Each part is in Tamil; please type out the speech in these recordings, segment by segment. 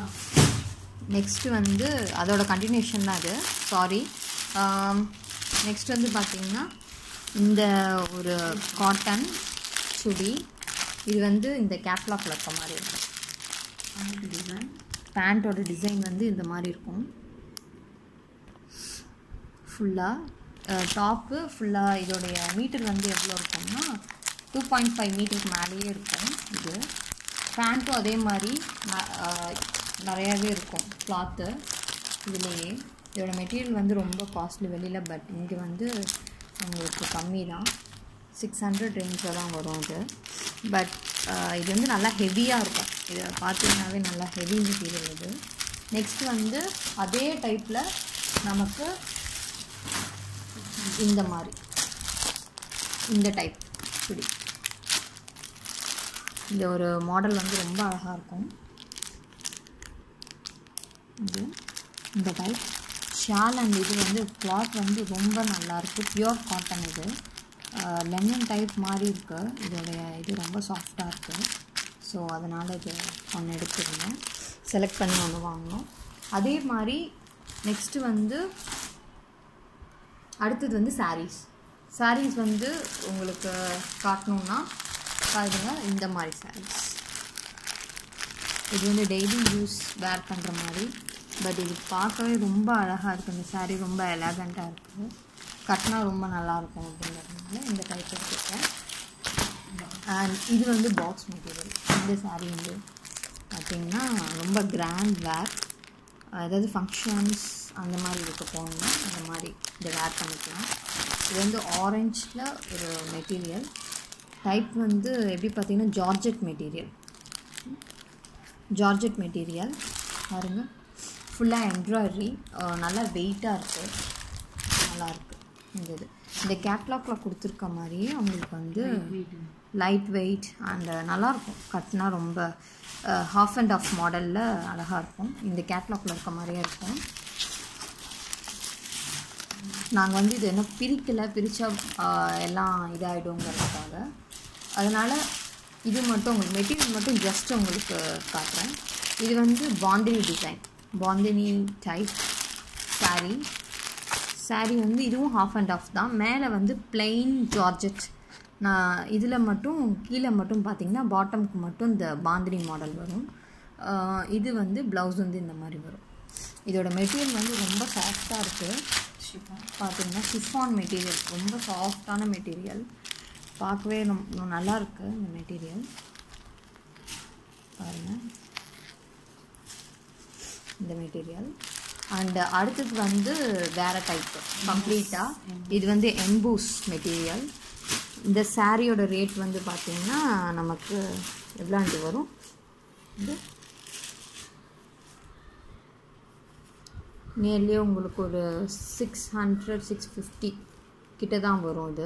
நெக்ஸ்ட்டு வந்து அதோட கண்டினியூஷன் தான் அது சாரி நெக்ஸ்ட் வந்து பார்த்திங்கன்னா இந்த ஒரு காட்டன் சுடி இது வந்து இந்த கேட்லாக்ல இருக்க மாதிரி இருக்கும் டிசைன் பேண்ட்டோட டிசைன் வந்து இந்த மாதிரி இருக்கும் ஃபுல்லாக டாப்பு ஃபுல்லாக இதோடைய மீட்டர் வந்து எவ்வளோ இருக்கும்னா டூ பாயிண்ட் ஃபைவ் மீட்டருக்கு மேலேயே இருக்கும் இது பேண்ட்டும் அதே மாதிரி ந- அஹ், நிறையாவே இருக்கும் கிளாத்து இதுலேயே இதோட மெட்டீரியல் வந்து ரொம்ப காஸ்ட்லி வெளியில் பட் இங்கே வந்து உங்களுக்கு கம்மி தான் சிக்ஸ் ஹண்ட்ரட் ரேஞ்சில் தான் வரும் இது பட் இது வந்து நல்லா ஹெவியாக இருக்கும் இதை பார்த்தீங்கன்னாவே நல்லா ஹெவி மெட்டீரியல் இது நெக்ஸ்ட் வந்து அதே டைப்பில் நமக்கு இந்த மாதிரி இந்த டைப் சுடி இந்த ஒரு மாடல் வந்து ரொம்ப அழகாக இருக்கும் இது இந்த டைப் ஷால் அண்ட் இது வந்து கிளாத் வந்து ரொம்ப நல்லா இருக்கு பியூர் காட்டன் இது லெமன் டைப் மாதிரி இருக்கு இதோடைய இது ரொம்ப சாஃப்டாக இருக்குது ஸோ அதனால் இது ஒன்று எடுத்துருந்தோம் செலக்ட் பண்ணி ஒன்று வாங்கினோம் அதே மாதிரி நெக்ஸ்ட்டு வந்து அடுத்தது வந்து sarees sarees வந்து உங்களுக்கு காட்டணுன்னா பாருங்க இந்த மாதிரி sarees இது வந்து டெய்லி யூஸ் வேர் பண்ணுற மாதிரி பட் இது பார்க்கவே ரொம்ப அழகாக இருக்குது இந்த saree ரொம்ப எலகண்ட்டாக இருக்குது கட்டினா ரொம்ப நல்லாயிருக்கும் அப்படிங்கிறதுனால இந்த டைப் எடுத்துருக்கேன் அண்ட் இது வந்து பாக்ஸ் மெட்டீரியல் இந்த saree வந்து பார்த்திங்கன்னா ரொம்ப கிராண்ட் வேர் அதாவது ஃபங்க்ஷன்ஸ் அந்த மாதிரி இருக்க போகணும்னா அந்த மாதிரி இதை வேர் பண்ணிக்கலாம் இது வந்து ஆரஞ்சில் ஒரு மெட்டீரியல் டைப் வந்து எப்படி பார்த்தீங்கன்னா ஜார்ஜெட் மெட்டீரியல் ஜார்ஜெட் மெட்டீரியல் பாருங்க ஃபுல்லாக எம்ப்ராய்டரி நல்லா வெயிட்டாக இருக்குது நல்லாயிருக்கு இந்த இது இந்த கேட்லாக்ல கொடுத்துருக்க மாதிரியே அவங்களுக்கு வந்து லைட் வெயிட் அண்ட் நல்லாயிருக்கும் கட்டினா ரொம்ப ஹாஃப் அண்ட் ஆஃப் மாடலில் அழகாக இருக்கும் இந்த கேட்லாக்ல இருக்க மாதிரியே இருக்கும் நாங்கள் வந்து இது என்ன பிரிக்கலை பிரித்தா எல்லாம் இதாகிடுங்கிறதுக்காக அதனால் இது மட்டும் உங்களுக்கு மெட்டீரியல் மட்டும் ஜஸ்ட் உங்களுக்கு காட்டுறேன் இது வந்து Bandhani design Bandhani type saree saree வந்து இதுவும் ஹாஃப் அண்ட் ஆஃப் தான் மேலே வந்து plain ஜார்ஜெட் நான் இதில் மட்டும் கீழே மட்டும் பார்த்தீங்கன்னா பாட்டம்க்கு மட்டும் இந்த பாந்தினி மாடல் வரும் ஆஹ் இது வந்து ப்ளவுஸ் வந்து இந்த மாதிரி வரும் இதோட மெட்டீரியல் வந்து ரொம்ப சாஃப்டாக இருக்குது பார்த்தீங்கன்னா சிஃபான் மெட்டீரியல் ரொம்ப சாஃப்டான மெட்டீரியல் பார்க்கவே ரொம்ப நல்லா இருக்கு இந்த மெட்டீரியல் பாருங்கள் இந்த மெட்டீரியல் அண்ட் அடுத்தது வந்து வேறு டைப்பு கம்ப்ளீட்டாக இது வந்து எம்பூஸ் மெட்டீரியல் இந்த சாரியோட ரேட் வந்து பார்த்திங்கன்னா நமக்கு எவ்வளோண்டு வரும் இது நியர்லி உங்களுக்கு ஒரு சிக்ஸ் ஹண்ட்ரட் சிக்ஸ் ஃபிஃப்டி கிட்ட தான் வரும் இது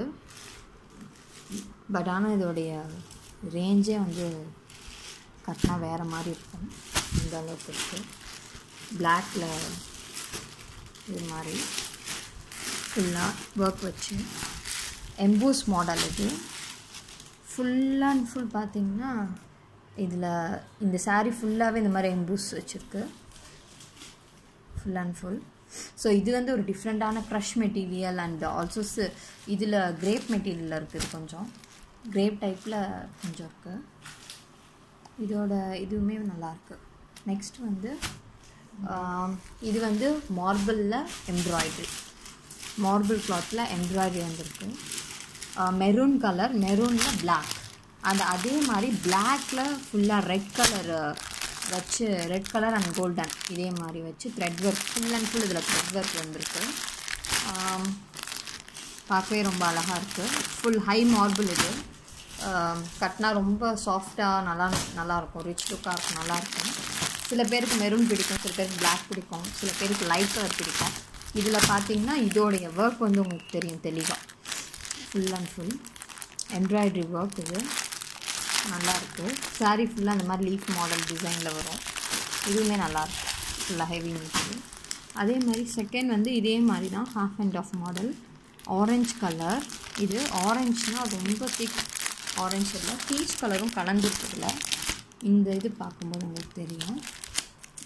பட் ஆனால் இதோடைய ரேஞ்சே வந்து கட்டினா வேறு மாதிரி இருக்கும் இந்த அளவுக்கு இருக்குது பிளாக்ல இது மாதிரி ஃபுல்லாக ஒர்க் வச்சு எம்பூஸ் மாடல் இது ஃபுல் அண்ட் ஃபுல் பார்த்தீங்கன்னா இதில் இந்த saree ஃபுல்லாகவே இந்த மாதிரி எம்பூஸ் வச்சுருக்கு ஃபுல் அண்ட் ஃபுல் ஸோ இது வந்து ஒரு டிஃப்ரெண்ட்டான க்ரஷ் மெட்டீரியல் அண்ட் ஆல்சோ இதில் கிரேப் மெட்டீரியல் இருக்குது கொஞ்சம் கிரேப் டைப்பில் கொஞ்சம் இருக்குது இதோட இதுவுமே நல்லாயிருக்கு நெக்ஸ்ட் வந்து ஆம், இது வந்து மார்பிளில் எம்ப்ராய்டரி மார்பிள் கிளாத்தில் எம்ப்ராய்டரி வந்திருக்கு மெரூன் கலர் மெரூனில் பிளாக் அந்த அதே மாதிரி பிளாக்ல ஃபுல்லாக ரெட் கலர் வச்சு ரெட் கலர் அண்ட் கோல்டன் இதே மாதிரி வச்சு thread work full and full இதில் த்ரெட் ஒர்க் வந்திருக்கு ஆம், பார்க்கவே ரொம்ப அழகாக இருக்குது ஃபுல் ஹை மார்பிள் இது ஆம், கட்டினா ரொம்ப சாஃப்டாக நல்லா நல்லாயிருக்கும் ரிச் லுக்காக இருக்கும் நல்லாயிருக்கும் சில பேருக்கு மெரூன் பிடிக்கும் சில பேருக்கு Black பிடிக்கும் சில பேருக்கு லைட் கலர் பிடிக்கும் இதில் பார்த்தீங்கன்னா இதோடைய ஒர்க் வந்து உங்களுக்கு தெரியும் தெளிவாக full and full embroidery work இது நல்லாயிருக்கு saree ஃபுல்லாக அந்த மாதிரி லீஃப் மாடல் டிசைனில் வரும் இதுவுமே நல்லாயிருக்கும் ஃபுல்லாக ஹெவி மெட்டீரியல் அதே மாதிரி செகண்ட் வந்து இதே மாதிரி தான் half and half model orange colour இது ஆரஞ்சுனா ரொம்ப திக் ஆரஞ்சு இல்லை பீச் கலரும் கலந்துருக்குதுல இந்த இது பார்க்கும்போது உங்களுக்கு தெரியும்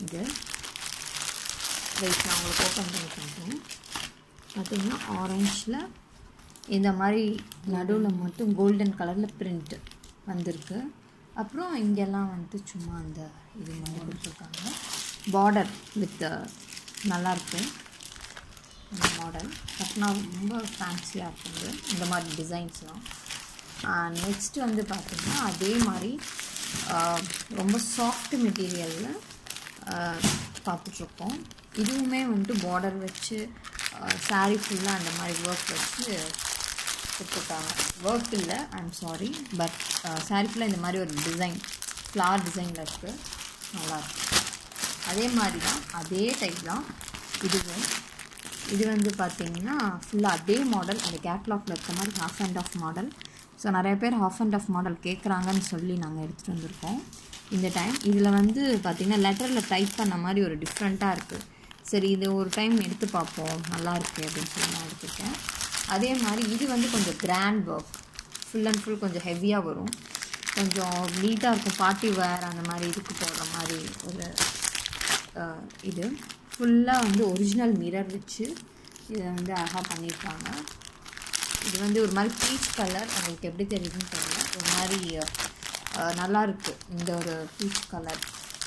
இது வெயிட் நான் உங்களுக்கு ஓப்பன் பண்ணி காட்டுறேன் பார்த்தீங்கன்னா ஆரஞ்சில் இந்த மாதிரி நடுவில் மட்டும் கோல்டன் கலரில் பிரிண்ட் வந்திருக்கு அப்புறம் இங்கெல்லாம் வந்துட்டு சும்மா அந்த இது மாதிரி கொடுத்துருக்காங்க பார்டர் வித் நல்லாயிருக்கு இந்த மாடல் கட்டினா ரொம்ப ஃபேன்சியாக இருக்குது இந்த மாதிரி டிசைன்ஸ்லாம் நெக்ஸ்ட்டு வந்து பார்த்திங்கன்னா அதே மாதிரி ஆஹ், ரொம்ப சாஃப்ட் மெட்டீரியலில் பார்த்துட்ருக்கோம் இதுவுமே வந்துட்டு பார்டர் வச்சு saree ஃபுல்லாக அந்த மாதிரி ஒர்க் வச்சு கொடுத்துருக்காங்க ஒர்க் இல்லை ஐம் சாரி பட் saree ஃபுல்லாக இந்த மாதிரி ஒரு டிசைன் ஃப்ளார் டிசைனில் இருக்குது நல்லாயிருக்கு அதே மாதிரி தான் அதே டைப் தான் இதுவும் இது வந்து பார்த்தீங்கன்னா ஃபுல்லாக அதே மாடல் அந்த கேட்லாக்ல இருக்க மாதிரி half and half model so நிறைய பேர் ஹாஃப் அண்ட் ஆஃப் மாடல் கேட்குறாங்கன்னு சொல்லி நாங்கள் எடுத்துகிட்டு வந்திருக்கோம் இந்த டைம் இதில் வந்து பார்த்திங்கன்னா லெட்டரில் டைப் பண்ண மாதிரி ஒரு டிஃப்ரெண்ட்டாக இருக்குது சரி இது ஒரு டைம் எடுத்து பார்ப்போம் நல்லா இருக்கு அப்படின்னு சொல்லி நான் எடுத்துருக்கேன் அதே மாதிரி இது வந்து கொஞ்சம் grand work full and full கொஞ்சம் ஹெவியாக வரும் கொஞ்சம் நீட்டாக இருக்கும் பார்ட்டி வேர் அந்த மாதிரி இதுக்கு போடுற மாதிரி ஒரு அஹ், இது ஃபுல்லாக வந்து ஒரிஜினல் மிரர் வச்சு இதை வந்து அழகாக பண்ணியிருக்காங்க இது வந்து ஒரு மாதிரி பீச் கலர் உங்களுக்கு எப்படி தெரியுதுன்னு தெரியல ஒரு மாதிரி அஹ், நல்லா இருக்கு இந்த ஒரு பீச் கலர்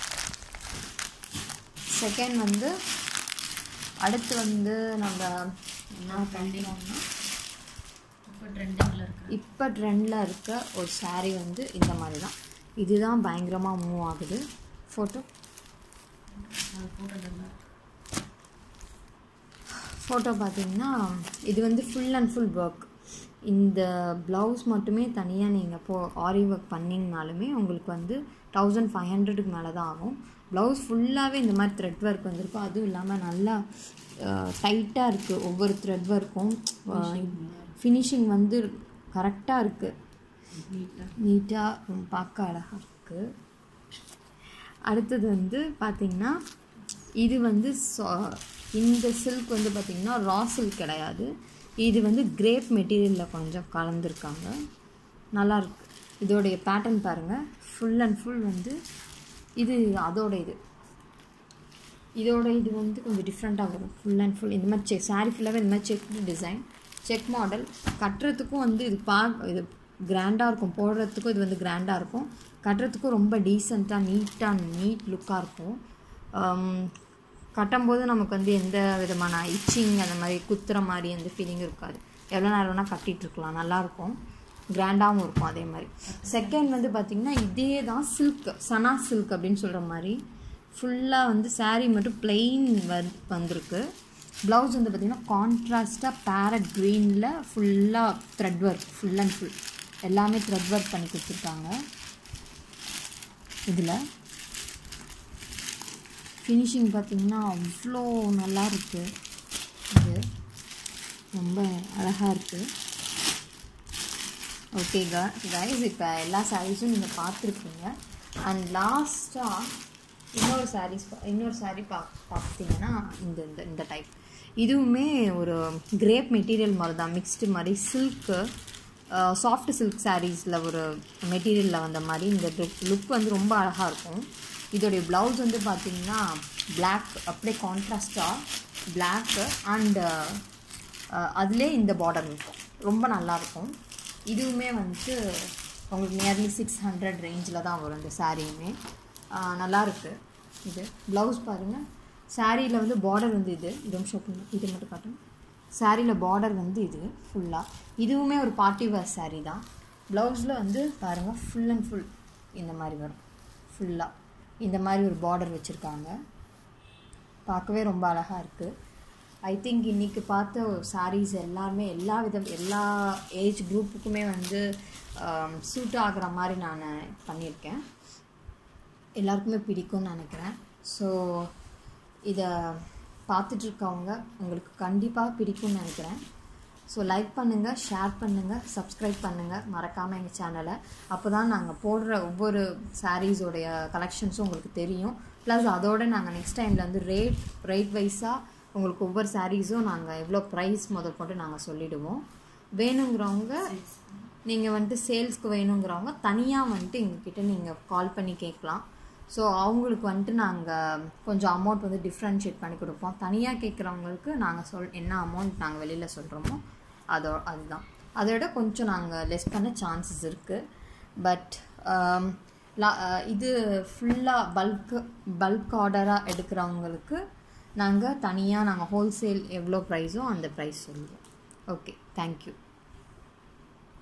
செகண்ட் வந்து அடுத்து வந்து நம்ம என்ன பண்ணுறோம்னா இப்போ ட்ரெண்டிங்கில் இருக்கு இப்போ ட்ரெண்டில் இருக்க ஒரு saree வந்து இந்த மாதிரி தான் இதுதான் பயங்கரமாக மூவ் ஆகுது ஃபோட்டோ அது போட்டதில்லை ஃபோட்டோ பார்த்தீங்கன்னா இது வந்து ஃபுல் அண்ட் ஃபுல் ஒர்க் இந்த ப்ளவுஸ் மட்டுமே தனியாக நீங்கள் போ ஆரி ஒர்க் பண்ணிங்கனாலுமே உங்களுக்கு வந்து தௌசண்ட் ஃபைவ் ஹண்ட்ரடுக்கு மேலே தான் ஆகும் ப்ளவுஸ் ஃபுல்லாகவே இந்த மாதிரி த்ரெட் ஒர்க் வந்திருக்கும் அதுவும் இல்லாமல் நல்லா டைட்டாக இருக்குது ஒவ்வொரு த்ரெட் ஒர்க்கும் ஃபினிஷிங் வந்து கரெக்டாக இருக்குது நீட்டாக நீட்டாக பார்க்க அழகாக இருக்குது அடுத்தது வந்து பார்த்திங்கன்னா இது வந்து சா- இந்த சில்க் வந்து பார்த்திங்கன்னா ரா சில்க் கிடையாது இது வந்து கிரேப் மெட்டீரியலில் கொஞ்சம் கலந்துருக்காங்க நல்லா இருக்கு இதோடைய பேட்டர்ன் பாருங்கள் ஃபுல் அண்ட் ஃபுல் வந்து இது அதோட இது இதோட இது வந்து கொஞ்சம் டிஃப்ரெண்ட்டாக வரும் ஃபுல் அண்ட் ஃபுல் இந்த மாதிரி செக் சாரீ ஃபுல்லாகவே இந்த மாதிரி செக் டிசைன் செக் மாடல் கட்டுறதுக்கும் வந்து இது பா இது கிராண்டாக இருக்கும் போடுறதுக்கும் இது வந்து கிராண்டாக இருக்கும் கட்டுறதுக்கும் ரொம்ப டீசெண்டாக நீட்டாக நீட் லுக்காக இருக்கும் ஆம், கட்டும்போது நமக்கு வந்து எந்த விதமான இச்சிங் அந்த மாதிரி குத்துற மாதிரி எந்த ஃபீலிங்கும் இருக்காது எவ்வளோ நேரம் வேணால் கட்டிகிட்டு இருக்கலாம் நல்லாயிருக்கும் கிராண்டாகவும் இருக்கும் அதே மாதிரி செகண்ட் வந்து பார்த்திங்கன்னா இதே தான் சில்க் சனா சில்க் அப்படின்னு சொல்கிற மாதிரி ஃபுல்லாக வந்து saree மட்டும் plain வந் வந்திருக்கு ப்ளவுஸ் வந்து பார்த்திங்கன்னா கான்ட்ராஸ்ட்டாக பேரட் க்ரீனில் ஃபுல்லாக thread work full and full எல்லாமே த்ரெட் ஒர்க் பண்ணி கொடுத்துருக்காங்க இதில் ஃபினிஷிங் பார்த்திங்கன்னா அவ்வளோ நல்லா இருக்குது இது ரொம்ப அழகாக இருக்குது ஓகே கைஸ் இப்போ எல்லா சாரீஸும் நீங்கள் பார்த்துருப்பீங்க அண்ட் லாஸ்ட்டாக இன்னொரு சாரீஸ் இன்னொரு saree பா பார்த்தீங்கன்னா இந்த இந்த இந்த டைப் இதுவுமே ஒரு கிரேப் மெட்டீரியல் மாதிரி தான் மிக்ஸ்டு மாதிரி சில்க்கு சாஃப்ட் சில்க் சாரீஸில் ஒரு மெட்டீரியலில் வந்த மாதிரி இந்த லுக் வந்து ரொம்ப அழகாக இருக்கும் இதோடைய ப்ளவுஸ் வந்து பார்த்தீங்கன்னா Black அப்படியே கான்ட்ராஸ்டாக பிளாக்கு அண்டு அதிலே இந்த பார்டர் இருக்கும் ரொம்ப நல்லாயிருக்கும் இதுவுமே வந்துட்டு உங்களுக்கு நியர்லி சிக்ஸ் ஹண்ட்ரட் ரேஞ்சில் தான் வரும் இந்த சாரியுமே நல்லா இருக்கு இது ப்ளவுஸ் பாருங்கள் சாரியில் வந்து பார்டர் வந்து இது இது ஷோ பண்ணு இது மட்டும் காட்டும் சாரியில் பார்டர் வந்து இது ஃபுல்லாக இதுவுமே ஒரு பார்ட்டி வேர் saree தான் ப்ளவுஸில் வந்து பாருங்கள் ஃபுல் அண்ட் ஃபுல் இந்த மாதிரி வரும் ஃபுல்லாக இந்த மாதிரி ஒரு பார்டர் வச்சுருக்காங்க பார்க்கவே ரொம்ப அழகாக இருக்குது ஐ திங்க் இன்றைக்கி பார்த்த sarees எல்லாருமே எல்லா விதம் எல்லா ஏஜ் குரூப்புக்குமே வந்து சூட் ஆகுற மாதிரி நான் பண்ணியிருக்கேன் எல்லாருக்குமே பிடிக்கும்னு நினைக்கிறேன் ஸோ இதை பார்த்துட்ருக்கவங்க உங்களுக்கு கண்டிப்பாக பிடிக்கும்னு நினைக்கிறேன் ஸோ லைக் பண்ணுங்கள் ஷேர் பண்ணுங்கள் சப்ஸ்கிரைப் பண்ணுங்கள் மறக்காமல் எங்கள் சேனலை அப்போ தான் நாங்கள் போடுற ஒவ்வொரு சாரீஸோடைய கலெக்ஷன்ஸும் உங்களுக்கு தெரியும் ப்ளஸ் அதோட நாங்கள் நெக்ஸ்ட் டைமில் வந்து ரேட் ரேட் வைஸாக உங்களுக்கு ஒவ்வொரு சாரீஸும் நாங்கள் எவ்வளோ ப்ரைஸ் முதல் கொண்டு நாங்கள் சொல்லிடுவோம் வேணுங்கிறவங்க நீங்கள் வந்துட்டு சேல்ஸ்க்கு வேணுங்கிறவங்க தனியாக வந்துட்டு எங்ககிட்ட நீங்கள் கால் பண்ணி கேட்கலாம் ஸோ அவங்களுக்கு வந்துட்டு நாங்கள் கொஞ்சம் அமௌண்ட் வந்து டிஃப்ரென்ஷியேட் பண்ணி கொடுப்போம் தனியாக கேட்குறவங்களுக்கு நாங்கள் சொல் என்ன அமௌண்ட் நாங்கள் வெளியில் சொல்கிறோமோ அதோ அதுதான் அதை விட கொஞ்சம் நாங்கள் லெஸ் பண்ண சான்சஸ் இருக்குது பட் இது ஃபுல்லாக பல்க்கு பல்க் ஆர்டராக எடுக்கிறவங்களுக்கு நாங்கள் தனியாக நாங்கள் ஹோல்சேல் எவ்வளோ ப்ரைஸோ அந்த ப்ரைஸ் சொல்லுவோம் ஓகே தேங்க்யூ